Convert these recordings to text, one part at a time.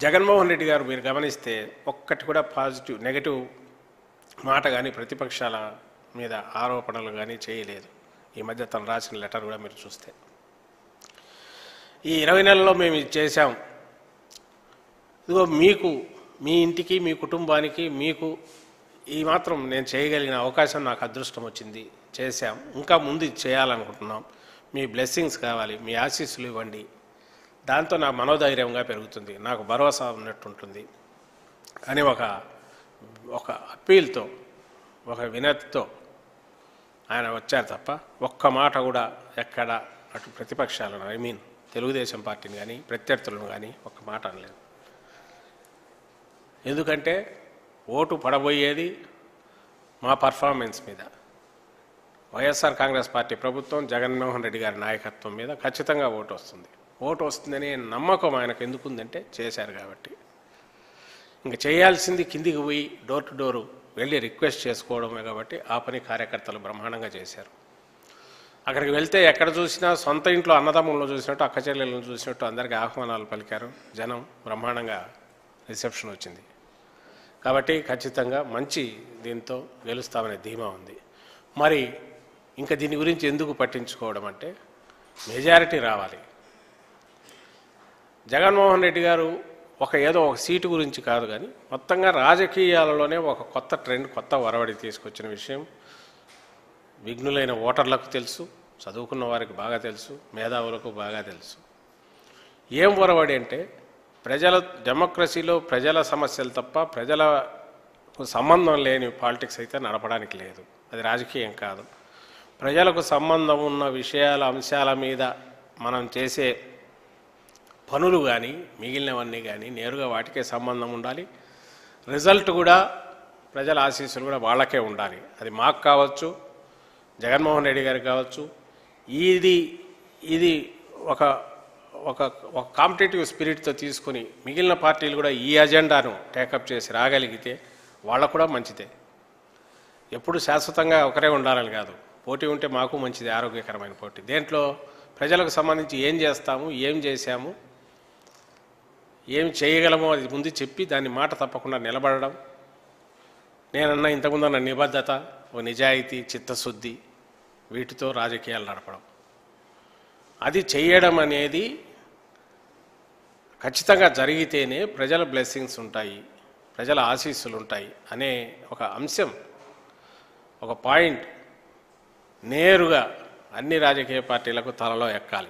జగన్మోహన్ రెడ్డి గారు మీరు గమనిస్తే ఒక్కటి కూడా పాజిటివ్ నెగటివ్ మాట కానీ ప్రతిపక్షాల మీద ఆరోపణలు కానీ చేయలేదు ఈ మధ్య తను రాసిన లెటర్ కూడా మీరు చూస్తే ఈ ఇరవై నెలల్లో మేము ఇది చేశాం ఇదిగో మీకు మీ ఇంటికి మీ కుటుంబానికి మీకు ఈ మాత్రం నేను చేయగలిగిన అవకాశం నాకు అదృష్టం వచ్చింది చేశాం ఇంకా ముందు ఇది చేయాలనుకుంటున్నాం మీ బ్లెస్సింగ్స్ కావాలి మీ ఆశీస్సులు ఇవ్వండి దాంతో నాకు మనోధైర్యంగా పెరుగుతుంది నాకు భరోసా ఉన్నట్టు ఉంటుంది అని ఒక ఒక అప్పీల్తో ఒక వినతితో ఆయన వచ్చారు తప్ప ఒక్క మాట కూడా ఎక్కడ అటు ప్రతిపక్షాలను ఐ మీన్ తెలుగుదేశం పార్టీని కానీ ప్రత్యర్థులను కానీ ఒక్క మాట అనలేదు ఎందుకంటే ఓటు పడబోయేది మా పర్ఫార్మెన్స్ మీద వైఎస్ఆర్ కాంగ్రెస్ పార్టీ ప్రభుత్వం జగన్మోహన్ రెడ్డి గారి నాయకత్వం మీద ఖచ్చితంగా ఓటు వస్తుంది ఓటు వస్తుందనే నమ్మకం ఆయనకు ఎందుకుందంటే చేశారు కాబట్టి ఇంకా చేయాల్సింది కిందికి పోయి డోర్ టు డోరు వెళ్ళి రిక్వెస్ట్ చేసుకోవడమే కాబట్టి ఆ పని కార్యకర్తలు బ్రహ్మాండంగా చేశారు అక్కడికి వెళ్తే ఎక్కడ చూసినా సొంత ఇంట్లో అన్నదమ్ములను చూసినట్టు అక్క చెల్లెలను చూసినట్టు అందరికీ ఆహ్వానాలు పలికారు జనం బ్రహ్మాండంగా రిసెప్షన్ వచ్చింది కాబట్టి ఖచ్చితంగా మంచి దీంతో గెలుస్తామనే ధీమా ఉంది మరి ఇంకా దీని గురించి ఎందుకు పట్టించుకోవడం అంటే మెజారిటీ రావాలి జగన్మోహన్ రెడ్డి గారు ఒక ఏదో ఒక సీటు గురించి కాదు కానీ మొత్తంగా రాజకీయాలలోనే ఒక కొత్త ట్రెండ్ కొత్త వరవడి తీసుకొచ్చిన విషయం విఘ్నులైన ఓటర్లకు తెలుసు చదువుకున్న వారికి బాగా తెలుసు మేధావులకు బాగా తెలుసు ఏం ఒరవడి అంటే ప్రజల డెమోక్రసీలో ప్రజల సమస్యలు తప్ప ప్రజలకు సంబంధం లేని పాలిటిక్స్ అయితే నడపడానికి లేదు అది రాజకీయం కాదు ప్రజలకు సంబంధం ఉన్న విషయాల అంశాల మీద మనం చేసే పనులు కానీ మిగిలినవన్నీ కానీ నేరుగా వాటికే సంబంధం ఉండాలి రిజల్ట్ కూడా ప్రజల ఆశీస్సులు కూడా వాళ్ళకే ఉండాలి అది మాకు కావచ్చు జగన్మోహన్ రెడ్డి గారికి కావచ్చు ఇది ఇది ఒక ఒక ఒక కాంపిటేటివ్ స్పిరిట్తో తీసుకుని మిగిలిన పార్టీలు కూడా ఈ అజెండాను టేకప్ చేసి రాగలిగితే వాళ్ళకు కూడా మంచిదే ఎప్పుడు శాశ్వతంగా ఒకరే ఉండాలని కాదు పోటీ ఉంటే మాకు మంచిది ఆరోగ్యకరమైన పోటీ దేంట్లో ప్రజలకు సంబంధించి ఏం చేస్తాము ఏం చేశాము ఏం చేయగలమో అది ముందు చెప్పి దాన్ని మాట తప్పకుండా నిలబడడం నేనన్న ఇంతకుముందు అన్న నిబద్ధత ఓ నిజాయితీ చిత్తశుద్ధి వీటితో రాజకీయాలు నడపడం అది చేయడం అనేది ఖచ్చితంగా జరిగితేనే ప్రజల బ్లెస్సింగ్స్ ఉంటాయి ప్రజల ఆశీస్సులు ఉంటాయి అనే ఒక అంశం ఒక పాయింట్ నేరుగా అన్ని రాజకీయ పార్టీలకు తలలో ఎక్కాలి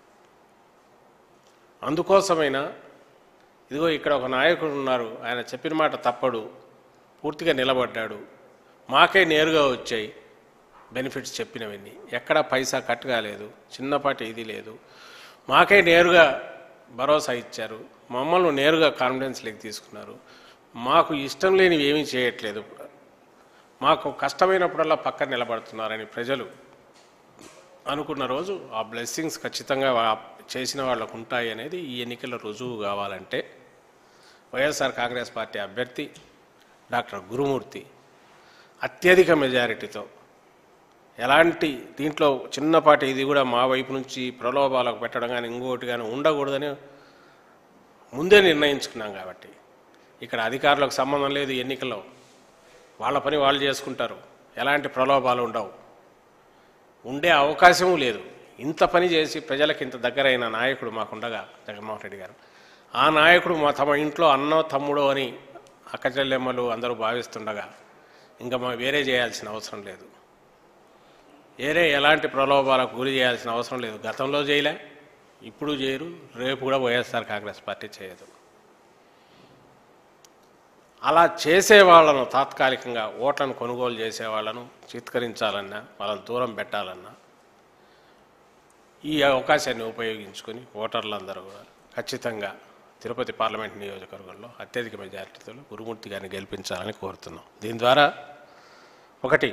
అందుకోసమైనా ఇదిగో ఇక్కడ ఒక నాయకుడు ఉన్నారు ఆయన చెప్పిన మాట తప్పడు పూర్తిగా నిలబడ్డాడు మాకే నేరుగా వచ్చాయి బెనిఫిట్స్ చెప్పినవన్నీ ఎక్కడ పైసా కట్ కాలేదు చిన్నపాటి ఇది లేదు మాకే నేరుగా భరోసా ఇచ్చారు మమ్మల్ని నేరుగా కాన్ఫిడెన్స్లోకి తీసుకున్నారు మాకు ఇష్టం లేనివి ఏమీ చేయట్లేదు మాకు కష్టమైనప్పుడల్లా పక్కన నిలబడుతున్నారని ప్రజలు అనుకున్న రోజు ఆ బ్లెస్సింగ్స్ ఖచ్చితంగా వా- చేసిన వాళ్ళకు ఉంటాయి అనేది ఈ ఎన్నికల రుజువు కావాలంటే వైఎస్ఆర్ కాంగ్రెస్ పార్టీ అభ్యర్థి డాక్టర్ గురుమూర్తి అత్యధిక మెజారిటీతో ఎలాంటి దీంట్లో చిన్నపాటి ఇది కూడా మా వైపు నుంచి ప్రలోభాలకు పెట్టడం కానీ ఇంకోటి కానీ ఉండకూడదని ముందే నిర్ణయించుకున్నాం కాబట్టి ఇక్కడ అధికారులకు సంబంధం లేదు ఎన్నికల్లో వాళ్ళ పని వాళ్ళు చేసుకుంటారు ఎలాంటి ప్రలోభాలు ఉండవు ఉండే అవకాశము లేదు ఇంత పని చేసి ప్రజలకు ఇంత దగ్గరైన నాయకుడు మాకుండగా జగన్మోహన్ రెడ్డి గారు ఆ నాయకుడు మా తమ ఇంట్లో అన్నో తమ్ముడో అని అక్క చెల్లెమ్మలు అందరూ భావిస్తుండగా ఇంకా మా వేరే చేయాల్సిన అవసరం లేదు వేరే ఎలాంటి ప్రలోభాలకు గురి చేయాల్సిన అవసరం లేదు గతంలో చేయలే ఇప్పుడు చేయరు రేపు కూడా వైఎస్ఆర్ కాంగ్రెస్ పార్టీ చేయదు అలా చేసే వాళ్ళను తాత్కాలికంగా ఓట్లను కొనుగోలు చేసే వాళ్ళను చిత్కరించాలన్నా వాళ్ళని దూరం పెట్టాలన్నా ఈ అవకాశాన్ని ఉపయోగించుకొని ఓటర్లందరూ కూడా ఖచ్చితంగా తిరుపతి పార్లమెంట్ నియోజకవర్గంలో అత్యధిక మెజారిటీతో గురుమూర్తి గారిని గెలిపించాలని కోరుతున్నాం దీని ద్వారా ఒకటి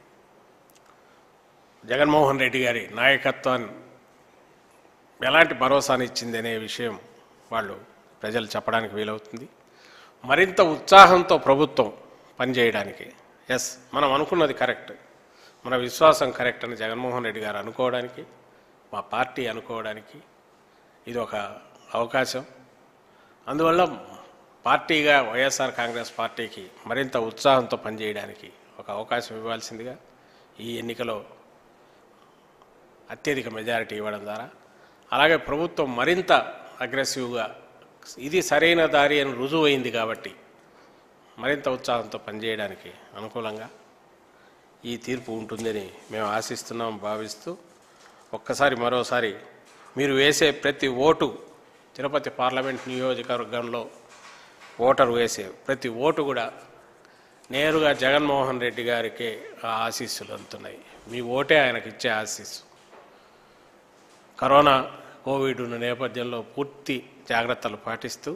జగన్మోహన్ రెడ్డి గారి నాయకత్వాన్ని ఎలాంటి భరోసాని ఇచ్చింది అనే విషయం వాళ్ళు ప్రజలు చెప్పడానికి వీలవుతుంది మరింత ఉత్సాహంతో ప్రభుత్వం పనిచేయడానికి ఎస్ మనం అనుకున్నది కరెక్ట్ మన విశ్వాసం కరెక్ట్ అని జగన్మోహన్ రెడ్డి గారు అనుకోవడానికి మా పార్టీ అనుకోవడానికి ఇది ఒక అవకాశం అందువల్ల పార్టీగా వైఎస్ఆర్ కాంగ్రెస్ పార్టీకి మరింత ఉత్సాహంతో పనిచేయడానికి ఒక అవకాశం ఇవ్వాల్సిందిగా ఈ ఎన్నికలో అత్యధిక మెజారిటీ ఇవ్వడం ద్వారా అలాగే ప్రభుత్వం మరింత అగ్రెసివ్గా ఇది సరైన దారి అని రుజువు అయింది కాబట్టి మరింత ఉత్సాహంతో పనిచేయడానికి అనుకూలంగా ఈ తీర్పు ఉంటుందని మేము ఆశిస్తున్నాం భావిస్తూ ఒక్కసారి మరోసారి మీరు వేసే ప్రతి ఓటు తిరుపతి పార్లమెంట్ నియోజకవర్గంలో ఓటరు వేసే ప్రతి ఓటు కూడా నేరుగా జగన్మోహన్ రెడ్డి గారికి ఆ ఆశీస్సులు అందుతున్నాయి మీ ఓటే ఆయనకి ఇచ్చే ఆశీస్సు కరోనా కోవిడ్ ఉన్న నేపథ్యంలో పూర్తి జాగ్రత్తలు పాటిస్తూ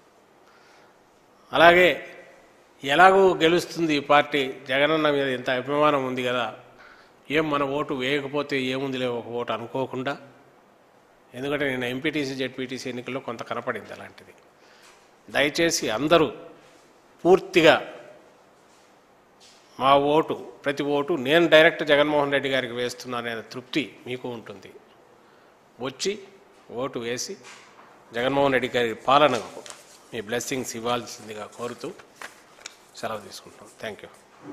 అలాగే ఎలాగూ గెలుస్తుంది ఈ పార్టీ జగనన్న మీద ఇంత అభిమానం ఉంది కదా ఏం మన ఓటు వేయకపోతే ఏముందిలే ఒక ఓటు అనుకోకుండా ఎందుకంటే నేను ఎంపీటీసీ జెడ్పీటీసీ ఎన్నికల్లో కొంత కనపడింది అలాంటిది దయచేసి అందరూ పూర్తిగా మా ఓటు ప్రతి ఓటు నేను డైరెక్ట్ జగన్మోహన్ రెడ్డి గారికి వేస్తున్నాననే తృప్తి మీకు ఉంటుంది వచ్చి ఓటు వేసి జగన్మోహన్ రెడ్డి గారి పాలనకు మీ బ్లెస్సింగ్స్ ఇవ్వాల్సిందిగా కోరుతూ సెలవు తీసుకుంటాం థ్యాంక్ యూ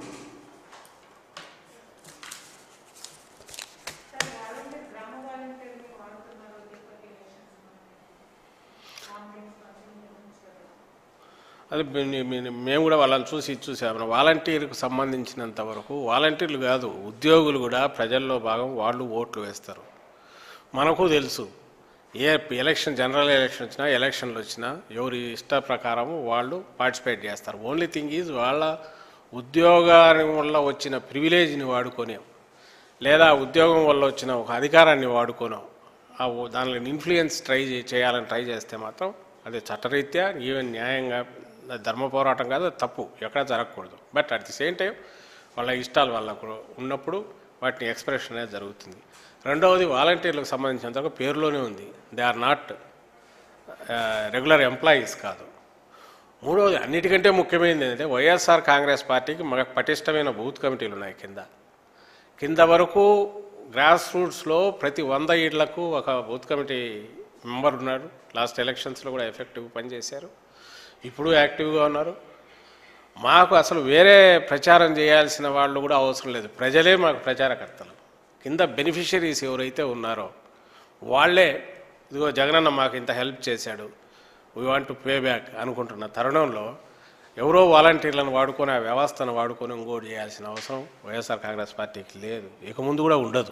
అది మీ- మీ- మేము కూడా వాళ్ళని చూసి ఇది చూసాము వాలంటీర్కు సంబంధించినంత వరకు వాలంటీర్లు కాదు ఉద్యోగులు కూడా ప్రజల్లో భాగం వాళ్ళు ఓట్లు వేస్తారు మనకు తెలుసు ఏ ఎలక్షన్ జనరల్ ఎలక్షన్ వచ్చినా ఎలక్షన్లు వచ్చినా ఎవరి ఇష్ట ప్రకారం వాళ్ళు పార్టిసిపేట్ చేస్తారు ఓన్లీ థింగ్ ఈజ్ వాళ్ళ ఉద్యోగాన్ని వల్ల వచ్చిన ప్రివిలేజ్ని వాడుకొని లేదా ఉద్యోగం వల్ల వచ్చిన ఒక అధికారాన్ని వాడుకోనో ఆ ఓ- దానిలో ఇన్ఫ్లుయెన్స్ ట్రై చే- చేయాలని ట్రై చేస్తే మాత్రం అది చట్టరీత్యా ఈవెన్ న్యాయంగా అది ధర్మ పోరాటం కాదు అది తప్పు ఎక్కడ జరగకూడదు but at the same time వాళ్ళ ఇష్టాలు వాళ్ళకు ఉన్నప్పుడు వాటిని ఎక్స్ప్రెషన్ అనేది జరుగుతుంది రెండవది వాలంటీర్లకు సంబంధించినంతవరకు పేరులోనే ఉంది they are not regular employees కాదు మూడవది అన్నిటికంటే ముఖ్యమైనది ఏంటంటే వైఎస్ఆర్ కాంగ్రెస్ పార్టీకి మగ పటిష్టమైన బూత్ కమిటీలు ఉన్నాయి కింద కింద వరకు గ్రాస్ రూట్స్లో ప్రతి వంద ఇళ్లకు ఒక బూత్ కమిటీ మెంబర్ ఉన్నాడు లాస్ట్ ఎలక్షన్స్లో కూడా ఎఫెక్టివ్ పనిచేశారు ఇప్పుడు యాక్టివ్గా ఉన్నారు మాకు అసలు వేరే ప్రచారం చేయాల్సిన వాళ్ళు కూడా అవసరం లేదు ప్రజలే మాకు ప్రచారకర్తలు కింద బెనిఫిషరీస్ ఎవరైతే ఉన్నారో వాళ్ళే ఇదిగో జగనన్న మాకు ఇంత హెల్ప్ చేశాడు we want to pay back అనుకుంటున్న తరుణంలో ఎవరో వాలంటీర్లను వాడుకొని ఆ వ్యవస్థను వాడుకొని ఇంకోటి చేయాల్సిన అవసరం వైఎస్ఆర్ కాంగ్రెస్ పార్టీకి లేదు ఇక ముందు కూడా ఉండదు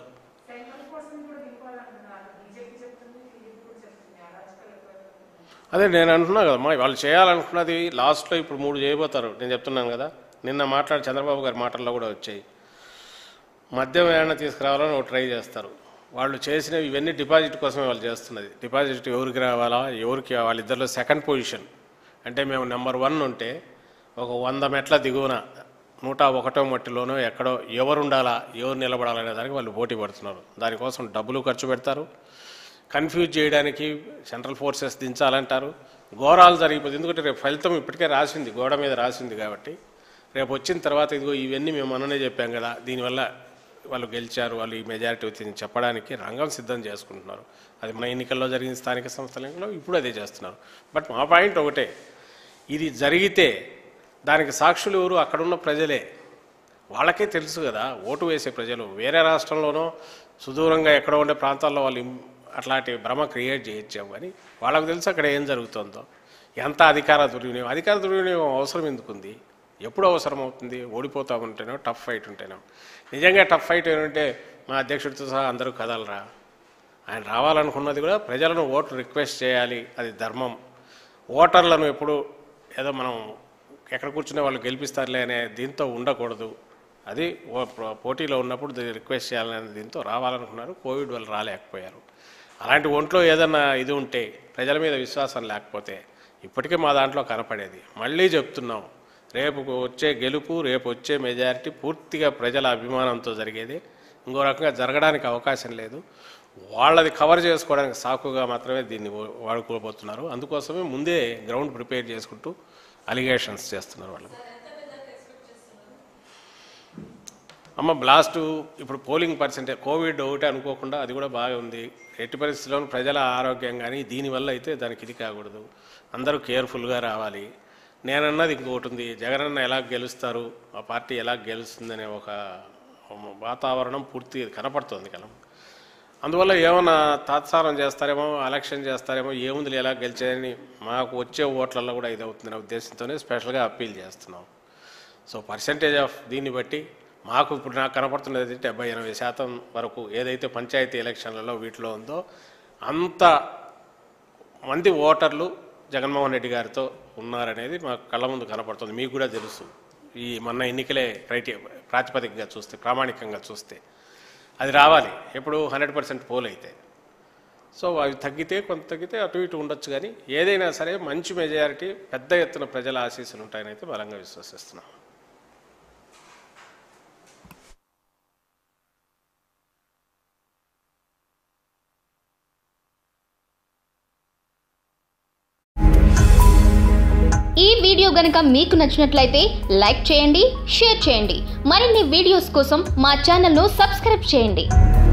అదే నేను అంటున్నా కదమ్మా వాళ్ళు చేయాలనుకున్నది లాస్ట్లో ఇప్పుడు మూడు చేయబోతారు నేను చెప్తున్నాను కదా నిన్న మాట్లాడి చంద్రబాబు గారి మాటల్లో కూడా వచ్చాయి మద్యం ఏమైనా తీసుకురావాలని ఒక ట్రై చేస్తారు వాళ్ళు చేసినవి ఇవన్నీ డిపాజిట్ కోసమే వాళ్ళు చేస్తున్నది డిపాజిట్ ఎవరికి రావాలా ఎవరికి వాళ్ళిద్దరిలో సెకండ్ పొజిషన్ అంటే మేము నెంబర్ వన్ ఉంటే ఒక వంద మెట్ల దిగువన నూట ఒకటో మట్టిలోనో ఎక్కడో ఎవరు ఉండాలా ఎవరు నిలబడాలనే దానికి వాళ్ళు పోటీ పడుతున్నారు దానికోసం డబ్బులు ఖర్చు పెడతారు కన్ఫ్యూజ్ చేయడానికి సెంట్రల్ ఫోర్సెస్ దించాలంటారు ఘోరాలు జరిగిపోతుంది ఎందుకంటే రేపు ఫలితం ఇప్పటికే రాసింది గోడ మీద రాసింది కాబట్టి రేపు వచ్చిన తర్వాత ఇదిగో ఇవన్నీ మేము మననే చెప్పాం కదా దీనివల్ల వాళ్ళు గెలిచారు వాళ్ళు ఈ మెజారిటీ వచ్చింది చెప్పడానికి రంగం సిద్ధం చేసుకుంటున్నారు అది మన ఎన్నికల్లో జరిగిన స్థానిక సంస్థల ఎన్నికల్లో ఇప్పుడు అదే చేస్తున్నారు బట్ మా పాయింట్ ఒకటే ఇది జరిగితే దానికి సాక్షులు ఎవరు అక్కడున్న ప్రజలే వాళ్ళకే తెలుసు కదా ఓటు వేసే ప్రజలు వేరే రాష్ట్రంలోనో సుదూరంగా ఎక్కడో ఉండే ప్రాంతాల్లో వాళ్ళు ఇం- అట్లాంటి భ్రమ క్రియేట్ చేయొచ్చాము కానీ వాళ్ళకు తెలుసు అక్కడ ఏం జరుగుతుందో ఎంత అధికార దుర్వినియోగం అధికార దుర్వినియోగం అవసరం ఎందుకుంది ఎప్పుడు అవసరం అవుతుంది ఓడిపోతామంటేనో టఫ్ ఫైట్ ఉంటేనో నిజంగా టఫ్ ఫైట్ ఏంటంటే మా అధ్యక్షుడితో సహా అందరూ కదలరా ఆయన రావాలనుకున్నది కూడా ప్రజలను ఓటు రిక్వెస్ట్ చేయాలి అది ధర్మం ఓటర్లను ఎప్పుడు ఏదో మనం ఎక్కడ కూర్చునే వాళ్ళు గెలిపిస్తారులే అనే దీంతో ఉండకూడదు అది ఓ- పో- పోటీలో ఉన్నప్పుడు దీన్ని రిక్వెస్ట్ చేయాలనే దీంతో రావాలనుకున్నారు కోవిడ్ వల్ల రాలేకపోయారు అలాంటి ఒంట్లో ఏదన్నా ఇది ఉంటే ప్రజల మీద విశ్వాసం లేకపోతే ఇప్పటికే మా దాంట్లో కనపడేది మళ్ళీ చెప్తున్నాం రేపు వచ్చే గెలుపు రేపు వచ్చే మెజారిటీ పూర్తిగా ప్రజల అభిమానంతో జరిగేది ఇంకో రకంగా జరగడానికి అవకాశం లేదు వాళ్ళది కవర్ చేసుకోవడానికి సాకుగా మాత్రమే దీన్ని వా- వాడుకోబోతున్నారు అందుకోసమే ముందే గ్రౌండ్ ప్రిపేర్ చేసుకుంటూ అలిగేషన్స్ చేస్తున్నారు వాళ్ళు అమ్మ బ్లాస్ట్ ఇప్పుడు పోలింగ్ పర్సెంటేజ్ కోవిడ్ ఒకటి అనుకోకుండా అది కూడా బాగా ఉంది ఎట్టి పరిస్థితుల్లోనూ ప్రజల ఆరోగ్యం కానీ దీనివల్ల అయితే దానికి ఇది కాకూడదు అందరూ కేర్ఫుల్గా రావాలి నేనన్నది ఇంకొకటి ఉంది జగనన్న ఎలా గెలుస్తారు ఆ పార్టీ ఎలా గెలుస్తుందనే ఒక వాతావరణం పూర్తి కనపడుతుంది కదా అందువల్ల ఏమైనా తాత్సారం చేస్తారేమో ఎలక్షన్ చేస్తారేమో ఏముంది ఎలా గెలిచేదని మాకు వచ్చే ఓట్లలో కూడా ఇది అవుతుందనే ఉద్దేశంతోనే స్పెషల్గా అప్పీల్ చేస్తున్నాం సో పర్సంటేజ్ ఆఫ్ దీన్ని బట్టి మాకు ఇప్పుడు నాకు కనపడుతున్నది డెబ్బై ఎనభై శాతం వరకు ఏదైతే పంచాయతీ ఎలక్షన్లలో వీటిలో ఉందో అంత మంది ఓటర్లు జగన్మోహన్ రెడ్డి గారితో ఉన్నారనేది మాకు కళ్ళ ముందు కనపడుతుంది మీకు కూడా తెలుసు ఈ మొన్న ఎన్నికలే క్రైటీరియా ప్రాతిపదికగా చూస్తే ప్రామాణికంగా చూస్తే అది రావాలి ఎప్పుడు హండ్రెడ్ పర్సెంట్ పోల్ అయితే సో అవి తగ్గితే కొంత తగ్గితే అటు ఇటు ఉండొచ్చు కానీ ఏదైనా సరే మంచి మెజారిటీ పెద్ద ఎత్తున ప్రజల ఆశీస్సులు ఉంటాయని అయితే బలంగా విశ్వసిస్తున్నాం ఈ వీడియో గనుక మీకు నచ్చినట్లయితే లైక్ చేయండి షేర్ చేయండి మరిన్ని వీడియోస్ కోసం మా ఛానల్ను సబ్స్క్రైబ్ చేయండి